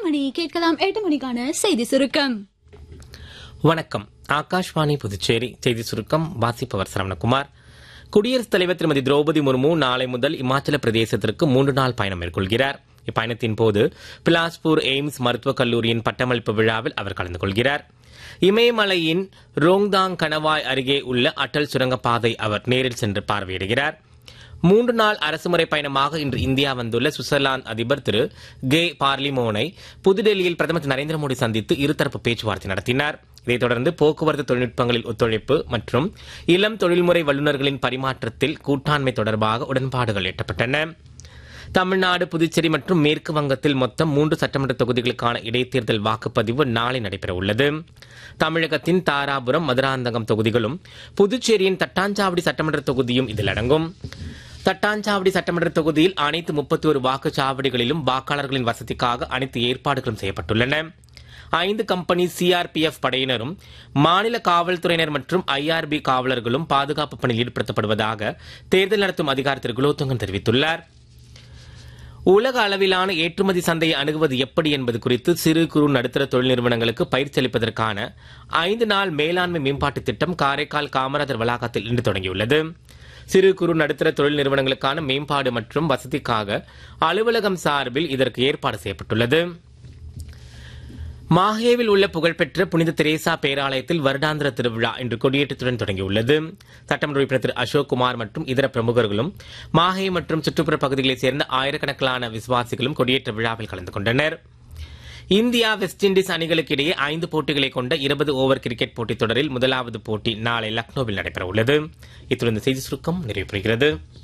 மணி கேட்கலாம் எட்டு மணிக்கான செய்தி சுருக்கம் வணக்கம் ஆகாஷ்வாணி புதுச்சேரி செய்தி சுருக்கம் வாசிப்பவர் சரவணகுமார் குடியரசுத் தலைவர் திருமதி திரௌபதி முர்மு நாளை முதல் இமாச்சல பிரதேசத்திற்கு மூன்று நாள் பயணம் மேற்கொள்கிறார் இப்பயணத்தின் போது பிலாஸ்பூர் எய்ம்ஸ் மருத்துவக் கல்லூரியின் பட்டமளிப்பு விழாவில் அவர் கலந்து கொள்கிறார் இமயமலையின் ரோங்தாங் கணவாய் அருகே உள்ள அட்டல் சுரங்கப்பாதை அவர் நேரில் சென்று பார்வையிடுகிறார் மூன்று நாள் அரசுமுறை பயணமாக இன்று இந்தியா வந்துள்ள சுவிட்சர்லாந்து அதிபர் திரு கே பார்லிமோனை புதுடெல்லியில் பிரதமர் திரு நரேந்திர மோடி சந்தித்து இருதரப்பு பேச்சுவார்த்தை நடத்தினார் இதைத் தொடர்ந்து போக்குவரத்து தொழில்நுட்பங்களில் ஒத்துழைப்பு மற்றும் இளம் தொழில்முறை வல்லுநர்களின் பரிமாற்றத்தில் கூட்டாண்மை தொடர்பாக உடன்பாடுகள் எட்டப்பட்டன தமிழ்நாடு புதுச்சேரி மற்றும் மேற்கு வங்கத்தில் மொத்தம் மூன்று சட்டமன்ற தொகுதிகளுக்கான இடைத்தேர்தல் வாக்குப்பதிவு நாளை நடைபெற உள்ளது தமிழகத்தின் தாராபுரம் மதுராந்தகம் தொகுதிகளும் புதுச்சேரியின் தட்டாஞ்சாவடி சட்டமன்ற தொகுதியும் இதில் அடங்கும் தட்டாஞ்சாவடி சட்டமன்ற தொகுதியில் அனைத்து முப்பத்தி ஒரு வாக்குச்சாவடிகளிலும் வாக்காளர்களின் வசதிக்காக அனைத்து ஏற்பாடுகளும் செய்யப்பட்டுள்ளன ஐந்து கம்பெனி சிஆர்பிஎஃப் படையினரும் மாநில காவல்துறையினர் மற்றும் ஐஆர்பி காவலர்களும் பாதுகாப்பு பணியில் ஈடுபடுத்தப்படுவதாக தேர்தல் நடத்தும் அதிகாரி திரு குலோத்துங்கன் தெரிவித்துள்ளார் உலக அளவிலான ஏற்றுமதி சந்தையை அணுகுவது எப்படி என்பது குறித்து சிறு குறு நடுத்தர தொழில் நிறுவனங்களுக்கு பயிற்சி அளிப்பதற்கான ஐந்து நாள் மேலாண்மை மேம்பாட்டு திட்டம் காரைக்கால் காமராஜர் வளாகத்தில் இன்று தொடங்கியுள்ளது சிறு குறு நடுத்தர தொழில் நிறுவனங்களுக்கான மேம்பாடு மற்றும் வசதிக்காக அலுவலகம் சார்பில் இதற்கு ஏற்பாடு செய்யப்பட்டுள்ளது மாஹேவில் உள்ள புகழ்பெற்ற புனித தெரேசா பேராலயத்தில் வருடாந்திர திருவிழா இன்று கொடியேற்றத்துடன் தொடங்கியுள்ளது சட்டமன்ற உறுப்பினர் திரு அசோக் குமார் மற்றும் இதர பிரமுகர்களும் மாஹே மற்றும் சுற்றுப்புற பகுதிகளைச் சேர்ந்த ஆயிரக்கணக்கிலான விசுவாசிகளும் கொடியேற்ற விழாவில் கலந்து கொண்டனர் இந்தியா வெஸ்ட் இண்டீஸ் அணிகளுக்கு இடையே ஐந்து போட்டிகளை கொண்ட இருபது ஓவர் கிரிக்கெட் போட்டித் தொடரில் முதலாவது போட்டி நாளை லக்னோவில் நடைபெற உள்ளது இத்துடன் இந்த செய்தி சுருக்கம் நிறைவு பெறுகிறது